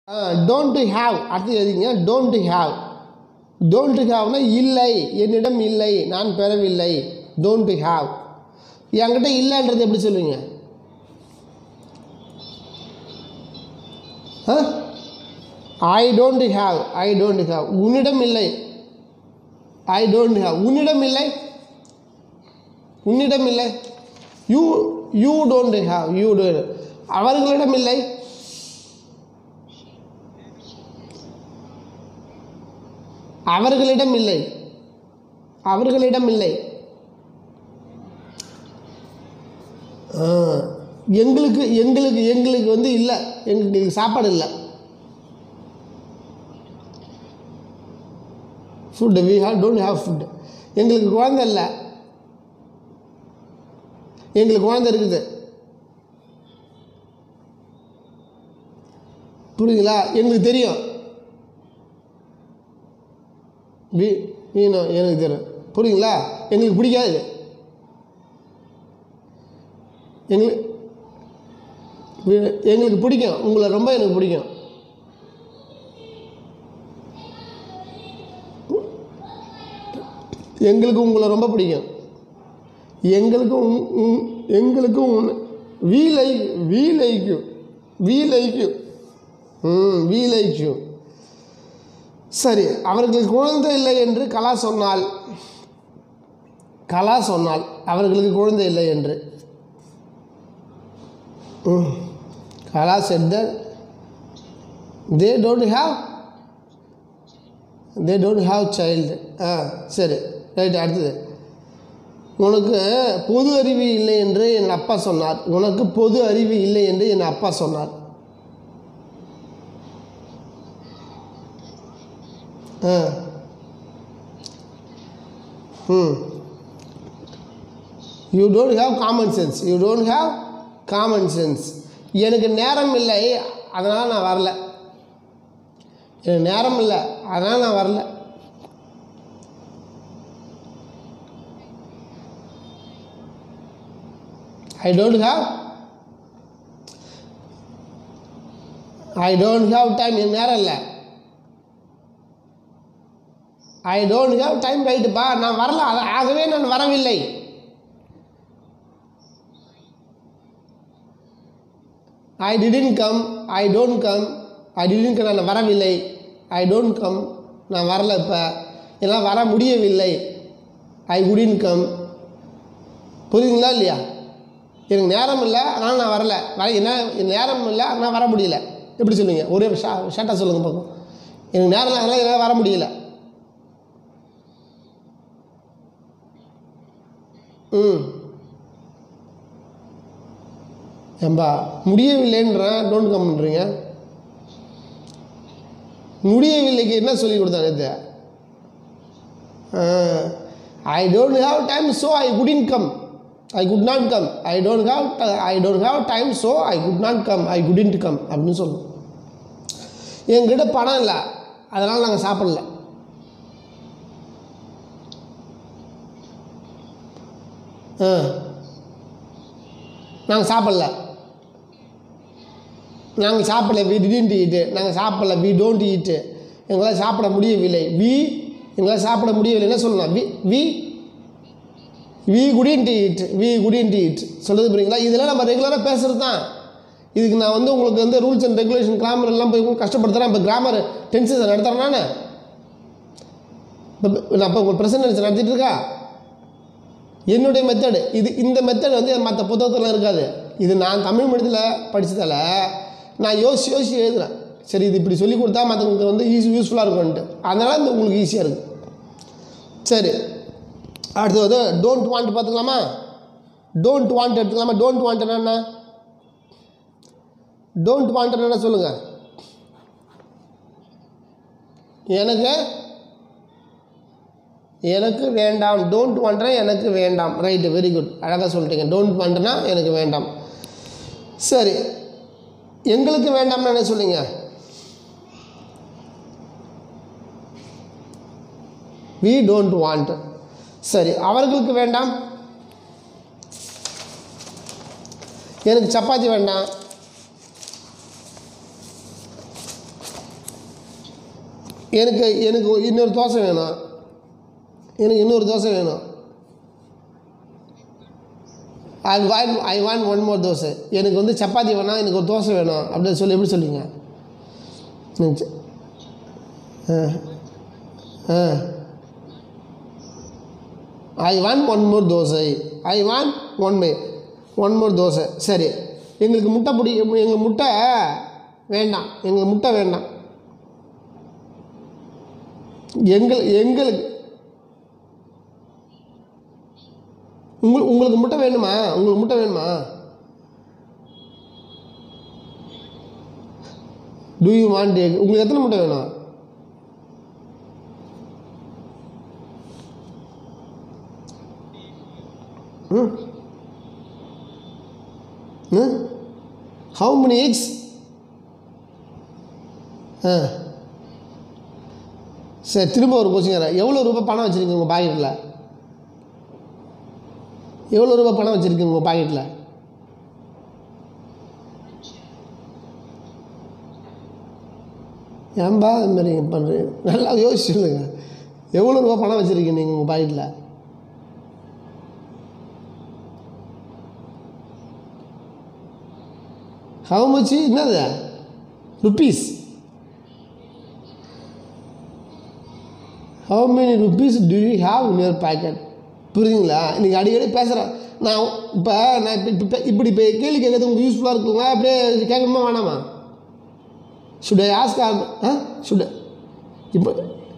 Don't have அடுத்து எதுங்க don't have don't ஹாவ்னா இல்லை என்னிடம் இல்லை நான் பெறவில்லை டோன்ட் ஹாவ் என்கிட்ட இல்லைன்றது எப்படி சொல்லுவீங்க I don't have I don't have உன்னிடம் இல்லை ஐ டோன்ட் ஹாவ் உன்னிடம் இல்லை உன்னிடம் இல்லை you you don't have you don't அவர்களிடம் இல்லை அவர்களிடம் இல்லை அவர்களிடம் இல்லை ஆ, எங்களுக்கு எங்களுக்கு எங்களுக்கு வந்து இல்லை எங்களுக்கு சாப்பாடு இல்லை food we have don't have food எங்களுக்கு குழந்தை இல்லை எங்களுக்கு குழந்தை இருக்குது புரியுதுங்களா எங்களுக்கு தெரியும் வி மீனும் எனக்கு தெரியும் புரியுங்களா எங்களுக்கு பிடிக்காது எங்களுக்கு வி- எங்களுக்கு பிடிக்கும் உங்களை ரொம்ப எனக்கு பிடிக்கும் எங்களுக்கு உங்களை ரொம்ப பிடிக்கும் எங்களுக்கும் உங்- உங்- எங்களுக்கும் we like we like you we like you hmm we like you சரி அவர்களுக்கு குழந்தை இல்லை என்று கலா சொன்னால் கலா சொன்னால் அவர்களுக்கு குழந்தை இல்லை என்று ம். Kala said they don't have they don't have child ah சரி ரைட் அடுத்தது உனக்கு பொது அறிவு இல்லை என்று என் அப்பா சொன்னார் உனக்கு பொது அறிவு இல்லை என்று என் அப்பா சொன்னார் ah hmm you don't have common sense you don't have common sense எனக்கு நேரம் இல்லை அதனால் நான் வரல எனக்கு நேரம் இல்லை அதனால் நான் வரல I don't have I don't have time எனக்கு நேரம் இல்லை ஐ டோன்ட் ஹாவ் டைம் ரைட்டுப்பா நான் வரல அது- ஆகவே நான் வரவில்லை I didn't come I don't come I didn't come நான் வரவில்லை ஐ டோன்ட் கம் நான் வரல இப்போ என்னால் வர முடியவில்லை ஐ குடின் கம் புரியுதுங்களா இல்லையா எனக்கு நேரம் இல்லை அதனால் நான் வரல வர என்ன எனக்கு நேரம் இல்லை அதனால் வர முடியல எப்படி சொல்லுவீங்க ஒரே ஷா ஷார்ட்டாக சொல்லுங்கள் பார்ப்போம் எனக்கு நேரம் இல்லை அதனால் என்னால் வர முடியல ம் ஏம்பா முடியவில்லைன்றேன் டோன்ட் கம் பண்ணுறீங்க முடியவில்லைக்கு என்ன சொல்லி கொடுத்தாங்க இது I don't have time so I couldn't come I could not come I don't have I don't have time so I could not come I couldn't come அப்படின்னு சொல்லணும் என்கிட்ட பணம் இல்லை அதனால் நாங்கள் சாப்பிடல ஆ நாங்கள் சாப்பிடல நாங்கள் சாப்பிடல வி டிடன்ட் ஈட்டு நாங்கள் சாப்பிடல வி டோன்ட் ஈட்டு எங்களால் சாப்பிட முடியவில்லை வி எங்களால் சாப்பிட முடியவில்லை என்ன சொல்லலாம் we we we couldn't eat we couldn't eat சொல்கிறது புரியுங்களா இதெல்லாம் நம்ம ரெகுலராக பேசுகிறது தான் இதுக்கு நான் வந்து உங்களுக்கு வந்து ரூல்ஸ் அண்ட் ரெகுலேஷன் கிராமர் எல்லாம் போய் உங்களுக்கு கஷ்டப்படுத்துகிறேன் இப்போ கிராமர் டென்சஸ் நடத்துகிறேன் நான் இப்போ நான் இப்போ உங்களுக்கு ப்ரெசன்ட் டென்ஸ் நடத்திட்டு இருக்கா என்னுடைய மெத்தடு இது இந்த மெத்தட் வந்து மற்ற புத்தகத்தில் இருக்காது இது நான் தமிழ் மீடியத்தில் படித்ததால் நான் யோசிச்சு யோசிச்சு எழுதுறேன் சரி இது இப்படி சொல்லி கொடுத்தா மற்றவங்களுக்கு வந்து ஈஸி யூஸ்ஃபுல்லாக இருக்கும்ன்ட்டு அதனால் இந்த உங்களுக்கு ஈஸியாக இருக்குது சரி அடுத்து வந்து டோன்ட் வாண்ட் பார்த்துக்கலாமா டோன்ட் வாண்ட் எடுத்துக்கலாமா டோன்ட் வாண்ட் என்ன டோன்ட் வாண்ட் என்ன சொல்லுங்கள் எனக்கு எனக்கு வேண்டாம் டோன்ட் வாண்ட்னா எனக்கு வேண்டாம் ரைட்டு வெரி குட் அழகாக சொல்லிட்டீங்க டோன்ட் வாண்ட்னா எனக்கு வேண்டாம் சரி எங்களுக்கு வேண்டாம்னு என்ன சொல்லுங்க வி டோன்ட் வாண்ட் சரி அவர்களுக்கு வேண்டாம் எனக்கு சப்பாத்தி வேண்டாம் எனக்கு எனக்கு இன்னொரு தோசை வேணும் எனக்கு இன்னொரு தோசை வேணும் ஐ வான் ஐ வான் ஒன் மோர் தோசை எனக்கு வந்து சப்பாத்தி வேணாம் எனக்கு ஒரு தோசை வேணும் அப்படின்னு சொல்லி எப்படி சொல்லுவீங்க ம், ச- ah ah I want one more dosa I want one may one more dosa சரி எங்களுக்கு முட்டை பிடி எங்களுக்கு முட்டை வேண்டாம் எங்களுக்கு முட்டை வேண்டாம் எங்கள் எங்களுக்கு உங்கள் உங்களுக்கு முட்டை வேணுமா உங்களுக்கு முட்டை வேணுமா டூ யூ வாண்ட் எக் உங்களுக்கு எத்தனை முட்டை வேணும் ம் ம் ஹவு many eggs ஆ சரி திரும்ப ஒரு கொஸ்டின் எவ்வளோ ரூபாய் பணம் வச்சுருக்கீங்க உங்கள் பாக்கெட்டில் எவ்வளோ ரூபாய் பணம் வச்சுருக்கீங்க உங்கள் பாக்கெட்டில் ஏன்பா இது மாதிரி பண்ணுறீங்க நல்லா யோசிச்சு சொல்லுங்க எவ்வளோ ரூபா பணம் வச்சுருக்கீங்க நீங்கள் உங்கள் பாக்கெட்டில் ஹவு மச் என்னது rupees how many rupees do you have in your pocket புரியுதுங்களா நீங்கள் அடிக்கடி பேசுகிறேன் நான் இப்போ நான் இப்போ இப்போ இப்படி இப்போ கேள்வி கேட்கறது உங்களுக்கு யூஸ்ஃபுல்லாக இருக்குங்க அப்படியே கேட்கணுமா வேணாமா சுட் ஐ ஆஸ்க் ஆ சுட் இப்போ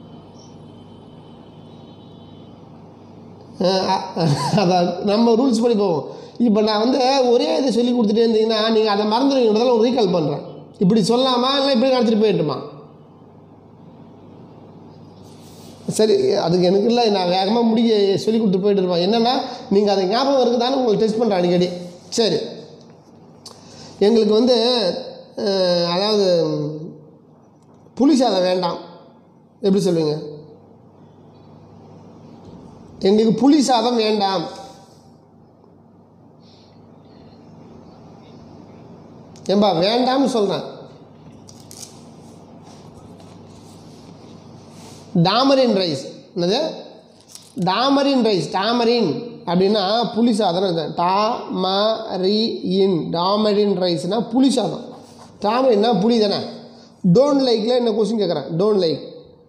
அதான் நம்ம ரூல்ஸ் படி போவோம் இப்போ நான் வந்து ஒரே இதை சொல்லி கொடுத்துட்டே இருந்தீங்கன்னா நீங்கள் அதை மறந்துடுவீங்கிறதால ஒரு ரீகால் பண்ணுறேன் இப்படி சொல்லாமா இல்லை இப்படி நடத்திட்டு போயிட்டுமா சரி அதுக்கு எனக்கு இல்லை நான் வேகமாக முடிக்க சொல்லி கொடுத்து போயிட்டு இருப்பேன் என்னென்னா நீங்கள் அதை ஞாபகம் இருக்குதான்னு உங்களுக்கு டெஸ்ட் பண்ணுறேன் அடிக்கடி சரி எங்களுக்கு வந்து அஹ், அதாவது புளி சாதம் வேண்டாம் எப்படி சொல்லுவீங்க எங்களுக்கு புளி சாதம் வேண்டாம் ஏம்பா வேண்டாம்னு சொல்கிறேன் டாமரின் ரைஸ் என்னது டாமரின் ரைஸ் டாமரின் அப்படின்னா புளி சாதம் அர்த்தம். டா ம ரி இன் டாமரின் ரைஸ்னால் புளி சாதம் டாமரின்னா புளி தானே டோன்ட் லைக்கில் என்ன கொஸ்டின் கேட்குறேன் டோன்ட் லைக்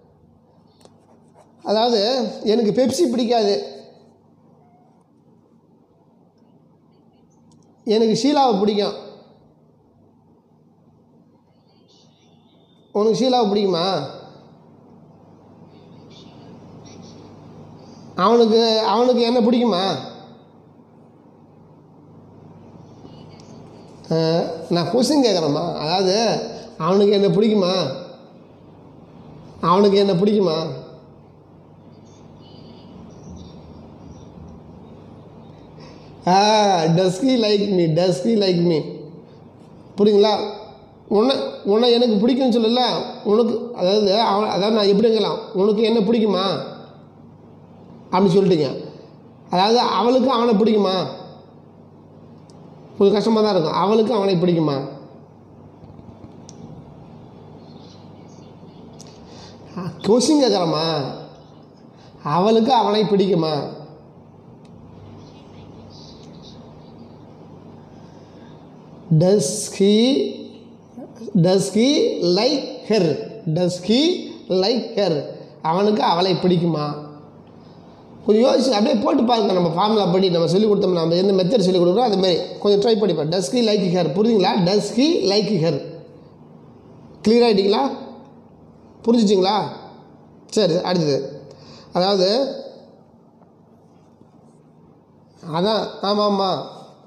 அதாவது எனக்கு பெப்சி பிடிக்காது எனக்கு ஷீலாவை பிடிக்கும் உனக்கு ஷீலாவை பிடிக்குமா அவனுக்கு அவனுக்கு என்ன பிடிக்குமா அஹ், நான் கொஸ்டின் கேட்குறேம்மா அதாவது அவனுக்கு என்ன பிடிக்குமா அவனுக்கு என்ன பிடிக்குமா ah does he like me does he like me புரியுங்களா உன்னை உன்னை எனக்கு பிடிக்கும்னு சொல்லல உனக்கு அதாவது அவன் அதாவது நான் எப்படி கேட்கலாம் உனக்கு என்ன பிடிக்குமா அப்படி சொல்லிட்டீங்க அதாவது அவளுக்கு அவனை பிடிக்குமா கொஞ்சம் கஷ்டமாக தான் இருக்கும் அவளுக்கு அவனை பிடிக்குமா கொஸ்டின் கேட்குறம்மா அவளுக்கு அவனை பிடிக்குமா does he does he like her does he like her அவனுக்கு அவளை பிடிக்குமா கொஞ்சம் யோசிச்சு அப்படியே போட்டு பாருங்க நம்ம ஃபார்முலா படி நம்ம சொல்லிக் கொடுத்தோம் நம்ம எந்த மெத்தட் சொல்லிக் கொடுக்குறோம் அது மாதிரி கொஞ்சம் ட்ரை பண்ணி பாரு டஸ்கி லைக் ஹேர் புரியுதுங்களா டஸ்கி லைக் ஹேர் கிளியர் ஆகிட்டீங்களா புரிஞ்சிச்சிங்களா சரி அடுத்தது அதாவது அதான் ஆமாம் ஆமாம்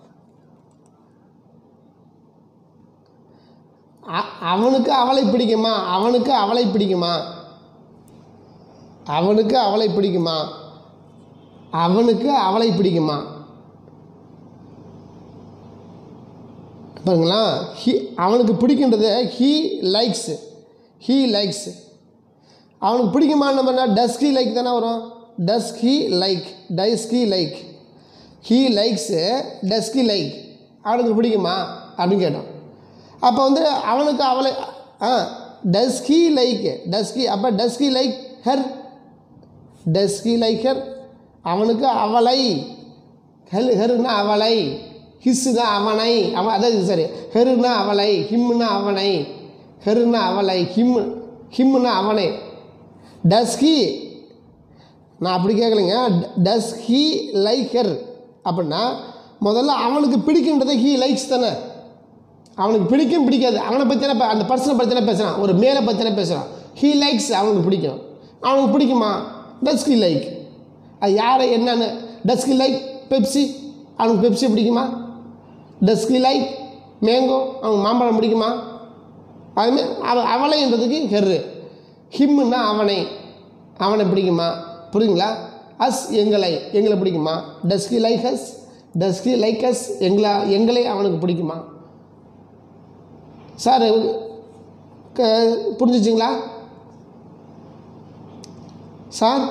அ- அவனுக்கு அவளை பிடிக்குமா அவனுக்கு அவளை பிடிக்குமா அவனுக்கு அவளை பிடிக்குமா அவனுக்கு அவளை பிடிக்குமா பாருங்களா ஹி அவனுக்கு பிடிக்கின்றது ஹீ லைக்ஸ் ஹீ லைக்ஸ் அவனுக்கு பிடிக்குமான்னு நம்ம டஸ்கி லைக் தானே வரும் does he like does he like he likes does he like அவனுக்கு பிடிக்குமா அப்படின்னு கேட்டோம் அப்போ வந்து அவனுக்கு அவளை ah does he like does he அப்போ does he like her does he like her அவனுக்கு அவளை ஹெல் ஹெருனா அவளை ஹிஸ்ஸுனா அவனை அவன் அதான் சரி ஹெருனா அவளை ஹிம்முனா அவனை ஹெருனா அவளை ஹிம் ஹிம்முனா அவனை டஸ் ஹீ நான் அப்படி கேட்கலைங்க டஸ் ஹீ லைக் ஹெர் அப்படின்னா முதல்ல அவனுக்கு பிடிக்குன்றதை ஹீ லைக்ஸ் தானே அவனுக்கு பிடிக்கும் பிடிக்காது அவனை பற்றின அந்த பர்சனை பற்றின பேசுகிறான் ஒரு மேலே பற்றின பேசுகிறான் ஹீ லைக்ஸ் அவனுக்கு பிடிக்கும் அவனுக்கு பிடிக்குமா டஸ் ஹீ லைக் அது யாரை என்னன்னு டஸ் ஹீ லைக் பெப்சி அவனுக்கு பெப்சி பிடிக்குமா டஸ் ஹீ லைக் மேங்கோ அவனுக்கு மாம்பழம் பிடிக்குமா அதுமாரி அவ அவளைன்றதுக்கு ஹெர்ரு ஹிம்முன்னா அவனை அவனை பிடிக்குமா புரியுங்களா அஸ் எங்களை எங்களை பிடிக்குமா does he like us does he like us எங்களை எங்களை அவனுக்கு பிடிக்குமா சார் க புரிஞ்சிச்சிங்களா sir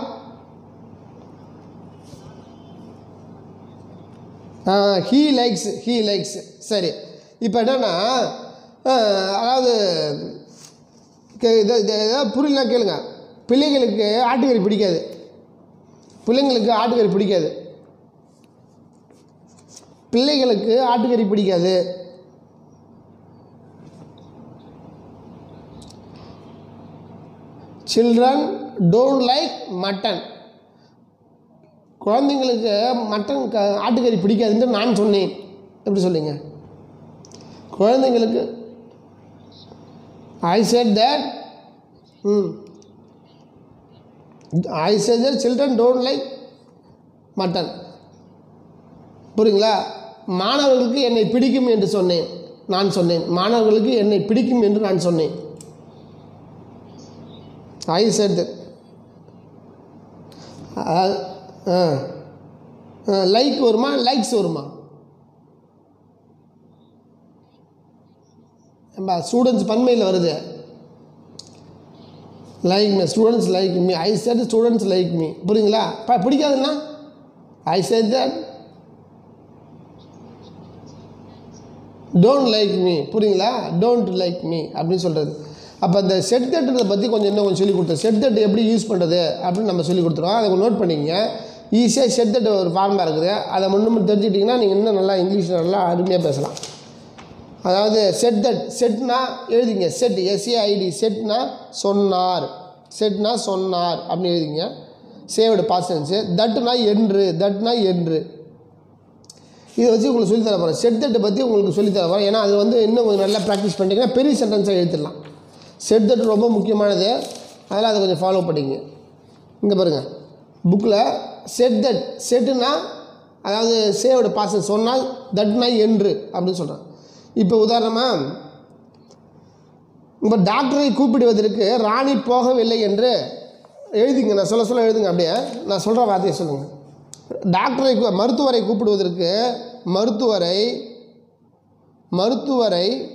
he likes he likes சரி இப்போ என்னென்னா அதாவது கே- இது இது ஏதாவது புரியல கேளுங்க பிள்ளைங்களுக்கு ஆட்டுக்கறி பிடிக்காது பிள்ளைங்களுக்கு ஆட்டுக்கறி பிடிக்காது பிள்ளைகளுக்கு ஆட்டுக்கறி பிடிக்காது சில்ட்ரன் டோன்ட் லைக் மட்டன் குழந்தைங்களுக்கு மட்டன் க ஆட்டுக்கறி பிடிக்காதுன்னு நான் சொன்னேன் எப்படி சொல்லுங்க குழந்தைங்களுக்கு ஐ said that hmm I said that children don't like mutton புரியுங்களா மாணவர்களுக்கு என்னை பிடிக்கும் என்று சொன்னேன் நான் சொன்னேன் மாணவர்களுக்கு என்னை பிடிக்கும் என்று நான் சொன்னேன் ஐ செட் லைக் வருமா லைக்ஸ் வருமா ஏம்பா ஸ்டூடெண்ட்ஸ் பன்மையில் வருது like me students like me I said students like me புரியுங்களா ப பிடிக்காதுன்னா I said that don't like me புரியுங்களா டோன்ட் லைக் மீ அப்படின்னு சொல்கிறது அப்போ இந்த செட் தட்டுறதை பற்றி கொஞ்சம் இன்னும் கொஞ்சம் சொல்லி கொடுத்தோம் செட் தட்டு எப்படி யூஸ் பண்ணுறது அப்படின்னு நம்ம சொல்லி கொடுத்துருவோம் அதை கொஞ்சம் நோட் பண்ணிக்கங்க ஈஸியாக செட் தட்டு ஒரு ஃபார்மாக இருக்குது அதை முன்னும் தெரிஞ்சுக்கிட்டிங்கன்னா நீங்கள் இன்னும் நல்லா இங்கிலீஷில் நல்லா அருமையாக பேசலாம் அதாவது செட் தட் செட்னா எழுதிங்க செட் எஸ்ஏஐடி செட்னா சொன்னார் செட்னா சொன்னார் அப்படின்னு எழுதிங்க சேவோட பாசன்ஸு தட்டுனா என்று தட்னா என்று இதை வச்சு உங்களுக்கு சொல்லித் தர போகிறேன் செட் தட்டை பற்றி உங்களுக்கு சொல்லித் தர போகிறேன் ஏன்னா அது வந்து இன்னும் கொஞ்சம் நல்லா ப்ராக்டிஸ் பண்ணிட்டீங்கன்னா பெரிய சென்டென்ஸாக எழுதிடலாம் செட் தட்டு ரொம்ப முக்கியமானது அதெல்லாம் அதை கொஞ்சம் ஃபாலோ பண்ணிக்கங்க இங்கே பாருங்கள் புக்கில் செட் தட் செட்டுனா அதாவது சேவோட பாசன் சொன்னால் தட்னா என்று அப்படின்னு சொல்கிறேன் இப்போ உதாரணமாக இப்போ டாக்டரை கூப்பிடுவதற்கு ராணி போகவில்லை என்று எழுதிங்க நான் சொல்ல சொல்ல எழுதுங்க அப்படியே நான் சொல்கிற வார்த்தையை சொல்லுங்கள் டாக்டரை கூ- மருத்துவரை கூப்பிடுவதற்கு மருத்துவரை மருத்துவரை